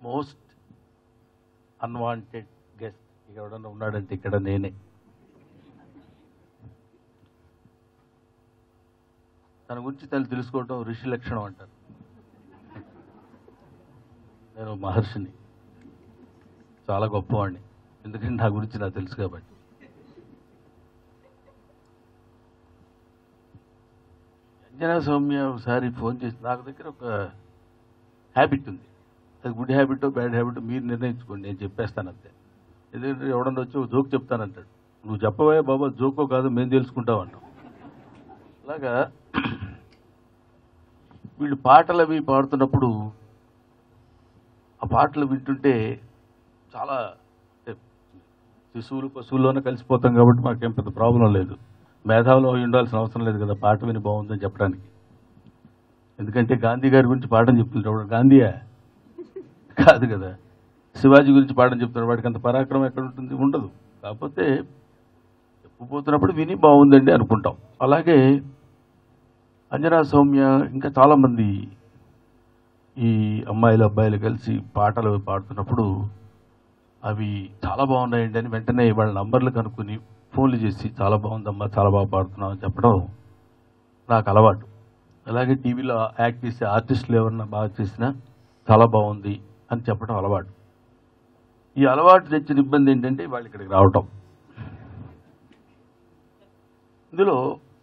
most unwanted guest ఎవడన్నా ఉన్నాడంటే ఇక్కడ నేనే తన గురించి తను తెలుసుకోవటం ఋషి లక్షణం అంటారు నేను మహర్షిని చాలా గొప్పవాడిని ఎందుకంటే నా గురించి నాకు తెలుసు కాబట్టి అంజనా సౌమ్య ఒకసారి ఫోన్ చేసి నాకు దగ్గర ఒక హ్యాబిట్ ఉంది అది గుడ్ హ్యాబిట్ బ్యాడ్ హ్యాబిట్ మీరు నిర్ణయించుకోండి నేను చెప్పేస్తాను అంతే ఎందుకంటే ఎవడన్నా వచ్చి ఒక జోక్ చెప్తానంటాడు నువ్వు చెప్పవే బాబా జోకో కాదు మేము తెలుసుకుంటాం అంటాం అలాగా వీళ్ళు పాటలు అవి పాడుతున్నప్పుడు ఆ పాటలు వింటుంటే చాలా అంటే శిశువులు పశువుల్లోనే కలిసిపోతాం కాబట్టి మాకేం పెద్ద ప్రాబ్లం లేదు మేధావులు అయి ఉండాల్సిన అవసరం లేదు కదా పాట విని బాగుందని చెప్పడానికి ఎందుకంటే గాంధీ గారి గురించి పాఠం చెప్తుంటాడు గాంధీయా కాదు కదా శివాజీ గురించి పాఠం చెప్తున్నాడు వాడికి అంత పరాక్రమం ఎక్కడ ఉంటుంది ఉండదు కాకపోతే చెప్పుపోతున్నప్పుడు విని బాగుందండి అనుకుంటాం అలాగే అంజనా సౌమ్య ఇంకా చాలామంది ఈ అమ్మాయిలు అబ్బాయిలు కలిసి పాటలు పాడుతున్నప్పుడు అవి చాలా బాగున్నాయండి అని వెంటనే వాళ్ళ నంబర్లు కనుక్కొని ఫోన్లు చేసి చాలా బాగుందమ్మా చాలా బాగా పాడుతున్నావు అని చెప్పడం నాకు అలవాటు అలాగే టీవీలో యాక్ట్ చేసే ఆర్టిస్టులు ఎవరన్నా బాగా చేసినా చాలా బాగుంది అని చెప్పడం అలవాటు ఈ అలవాటు తెచ్చిన ఇబ్బంది ఏంటంటే వాళ్ళు ఇక్కడికి రావటం ఇందులో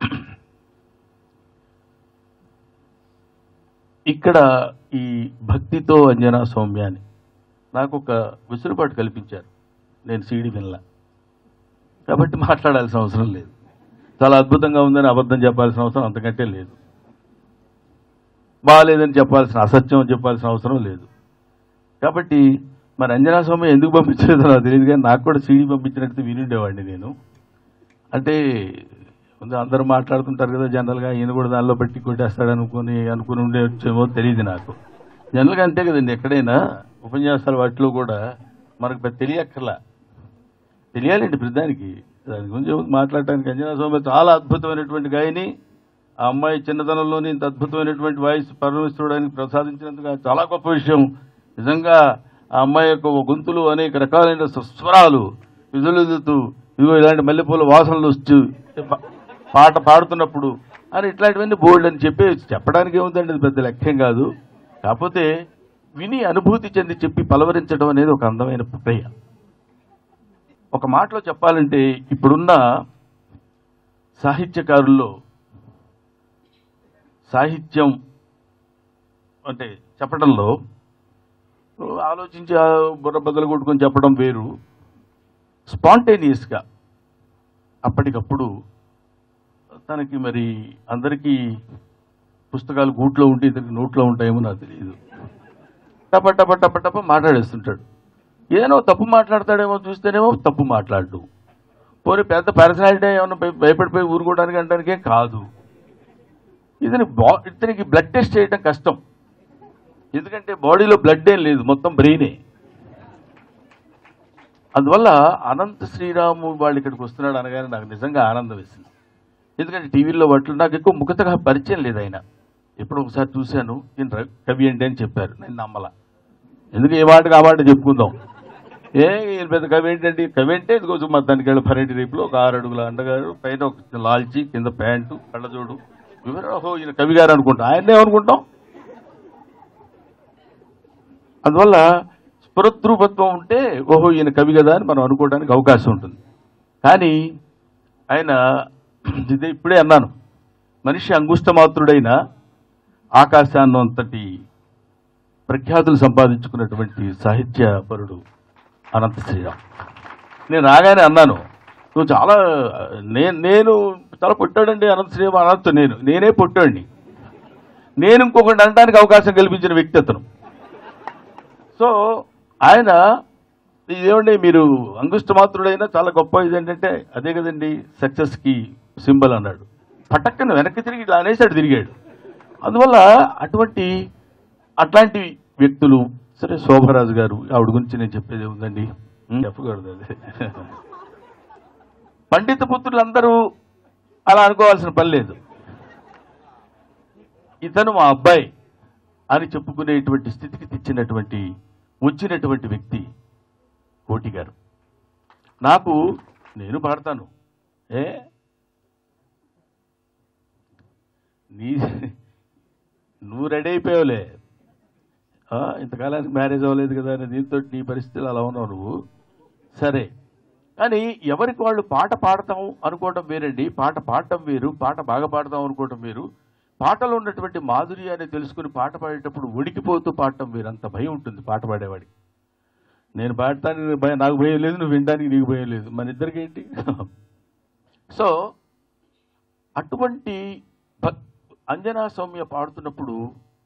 ఇక్కడ ఈ భక్తితో అంజనా సౌమ్య అని నాకు ఒక విసులుబాటు కల్పించారు నేను సీడీ వినలా కాబట్టి మాట్లాడాల్సిన అవసరం లేదు చాలా అద్భుతంగా ఉందని అబద్ధం చెప్పాల్సిన అవసరం అంతకంటే లేదు బాగాలేదని చెప్పాల్సిన అసత్యం చెప్పాల్సిన అవసరం లేదు కాబట్టి మరి అంజనా స్వామి ఎందుకు పంపించలేదో నాకు తెలియదు కానీ నాకు కూడా సీడీ పంపించినట్టు వినుండేవాడిని నేను అంటే ముందు అందరూ మాట్లాడుతుంటారు కదా జనరల్గా ఈయన కూడా దానిలో పెట్టి కొట్టేస్తాడు అనుకుని అనుకుని ఉండేమో తెలియదు నాకు జనరల్గా అంతే కదండి ఎక్కడైనా ఉపన్యాసాలు వాటిలో కూడా మనకు పెద్ద తెలియక్కర్లా తెలియాలండి ప్రతిదానికి దాని గురించి మాట్లాడటానికి అంజనా స్వామి చాలా అద్భుతమైనటువంటి గాయని ఆ అమ్మాయి చిన్నతనంలోని ఇంత అద్భుతమైనటువంటి వాయిస్ పరమేశ్వరుడానికి ప్రసాదించినందుకు అది చాలా గొప్ప విషయం నిజంగా ఆ అమ్మాయి యొక్క గొంతులు అనేక రకాలైన స్వరాలు విజులుతూ ఇదిగో ఇలాంటి మల్లెపూల వాసనలు వస్తూ పా- పాట పాడుతున్నప్పుడు అని ఇట్లాంటివన్నీ బోల్డ్ అని చెప్పి చెప్పడానికి ఏముందండి అది పెద్ద లక్ష్యం కాదు కాకపోతే విని అనుభూతి చెంది చెప్పి పలవరించడం అనేది ఒక అందమైన ప్రక్రియ ఒక మాటలో చెప్పాలంటే ఇప్పుడున్న సాహిత్యకారుల్లో సాహిత్యం అంటే చెప్పడంలో ఆలోచించి ఆ బుర్ర బద్దలు కొట్టుకొని చెప్పడం వేరు స్పాంటేనియస్గా అప్పటికప్పుడు తనకి మరి అందరికీ పుస్తకాలు గూట్లో ఉంటే ఇతనికి నోట్లో ఉంటాయేమో నాకు తెలియదు టప టప టప టప మాట్లాడేస్తుంటాడు ఏదైనా తప్పు మాట్లాడతాడేమో చూస్తేనేమో తప్పు మాట్లాడు పోనీ పెద్ద పర్సనాలిటీ ఏమన్నా భయ- భయపడిపోయి ఊరుకోవడానికి అంటానికే కాదు ఇతని బా ఇతనికి బ్లడ్ టెస్ట్ చేయడం కష్టం ఎందుకంటే బాడీలో బ్లడ్ ఏం లేదు మొత్తం బ్రెయినే అందువల్ల అనంత శ్రీరాము వాళ్ళు ఇక్కడికి వస్తున్నాడు అనగానే నాకు నిజంగా ఆనందం వేసింది ఎందుకంటే టీవీలో వాటిలో నాకు ఎక్కువ ముఖతగా పరిచయం లేదు ఆయన ఎప్పుడో ఒకసారి చూశాను ఈయన ర- కవి ఏంటి అని చెప్పారు నేను నమ్మల ఎందుకు ఏ మాట కాబట్టి చెప్పుకుందాం ఏ ఈయన పెద్ద కవి ఏంటంటే కవి అంటే ఇదిగో మా దానికి వెళ్ళి పన్నెండు రేపులో ఒక ఆరు అడుగుల అండగారు పైన ఒక లాల్చి కింద ప్యాంటు కళ్ళజోడు వివరణ ఓహో ఈయన కవి గారు అనుకుంటాం ఆయన్నే అనుకుంటాం అందువల్ల స్ఫురద్రూపత్వం ఉంటే ఓహో ఈయన కవి కదా అని మనం అనుకోవడానికి అవకాశం ఉంటుంది కానీ ఆయన ఇదే ఇప్పుడే అన్నాను మనిషి అంగుష్టమాత్రుడైన ఆకాశాన్నంతటి ప్రఖ్యాతులు సంపాదించుకున్నటువంటి సాహిత్య పరుడు అనంత శ్రీరామ్ నేను రాగానే అన్నాను నువ్వు చాలా నేను నేను చాలా పొట్టాడండి అనంత శ్రీరామ్ అనంత నేను నేనే పొట్టాడిని నేను ఇంకొకటి అనడానికి అవకాశం కల్పించిన వ్యక్తి అతను సో ఆయన ఇదేమండి మీరు అంగుష్ట మాత్రుడైనా చాలా గొప్ప ఇది ఏంటంటే అదే కదండి సక్సెస్కి సింబల్ అన్నాడు పటక్కన వెనక్కి తిరిగి ఇట్లా అనేసాడు తిరిగాడు అందువల్ల అటువంటి అట్లాంటి వ్యక్తులు సరే శోభరాజు గారు ఆవిడ గురించి నేను చెప్పేది ఉందండి చెప్పకూడదు అదే పండిత పుత్రులందరూ అలా అనుకోవాల్సిన పని లేదు ఇతను మా అబ్బాయి అని చెప్పుకునేటువంటి స్థితికి తెచ్చినటువంటి వచ్చినటువంటి వ్యక్తి కోటి గారు నాకు నేను పాడతాను ఏ నీ నువ్వు రెడీ అయిపోయావులే ఆ, ఇంతకాలానికి మ్యారేజ్ అవ్వలేదు కదా అని దీంతో నీ పరిస్థితులు అలా ఉన్నావు నువ్వు సరే కానీ ఎవరికి వాళ్ళు పాట పాడతాం అనుకోవటం వేరండి పాట పాడటం వేరు పాట బాగా పాడతాం అనుకోవటం వేరు పాటలో ఉన్నటువంటి మాధుర్యాన్ని తెలుసుకుని పాట పాడేటప్పుడు ఉడికిపోతూ పాడటం వేరు అంత భయం ఉంటుంది పాట పాడేవాడికి నేను పాడటానికి భయం నాకు భయం లేదు నువ్వు వినడానికి నీకు భయం లేదు మన ఇద్దరికి ఏంటి సో అటువంటి భక్ అంజనా సౌమ్య పాడుతున్నప్పుడు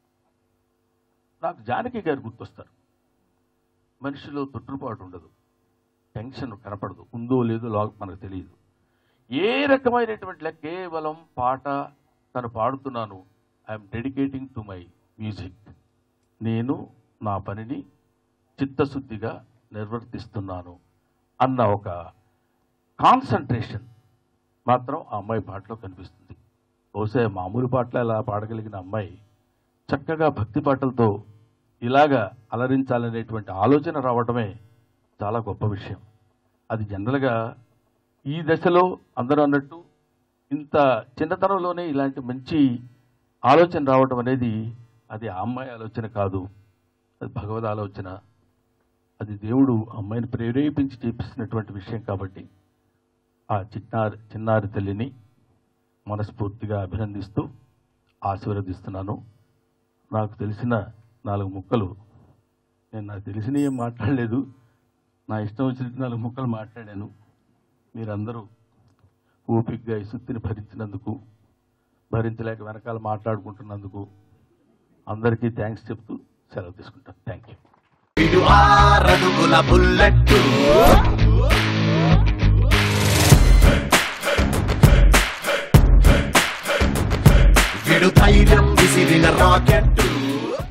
నాకు జానకి గారు గుర్తొస్తారు మనిషిలో తొట్టుపాటు ఉండదు టెన్షన్ కనపడదు ఉందో లేదో లాగ్ మనకు తెలియదు ఏ రకమైనటువంటి లెక్క కేవలం పాట తను పాడుతున్నాను I'm dedicating to my music నేను నా పనిని చిత్తశుద్ధిగా నిర్వర్తిస్తున్నాను అన్న ఒక కాన్సన్ట్రేషన్ మాత్రం ఆ అమ్మాయి పాటలో కనిపిస్తుంది బహుశా మామూలు పాటలు అలా పాడగలిగిన అమ్మాయి చక్కగా భక్తి పాటలతో ఇలాగా అలరించాలనేటువంటి ఆలోచన రావడమే చాలా గొప్ప విషయం అది జనరల్గా ఈ దశలో అందరూ అన్నట్టు ఇంత చిన్నతనంలోనే ఇలాంటి మంచి ఆలోచన రావడం అనేది అది ఆ అమ్మాయి ఆలోచన కాదు అది భగవద్ ఆలోచన అది దేవుడు ఆ అమ్మాయిని ప్రేరేపించి చేపిస్తున్నటువంటి విషయం కాబట్టి ఆ చిన్నారి చిన్నారి తల్లిని మనస్ఫూర్తిగా అభినందిస్తూ ఆశీర్వదిస్తున్నాను నాకు తెలిసిన నాలుగు ముక్కలు నేను నాకు తెలిసిన ఏం మాట్లాడలేదు నా ఇష్టం వచ్చిన నాలుగు ముక్కలు మాట్లాడాను మీరందరూ ఓపికగా ఈ సుత్తిని భరించినందుకు భరించలేక వెనకాల మాట్లాడుకుంటున్నందుకు అందరికీ థ్యాంక్స్ చెప్తూ సెలవు తీసుకుంటాను థ్యాంక్ యూ వీడు ఆరడుగుల బుల్లెట్టు వీడు ధైర్యం విసిరిన రాకెట్టు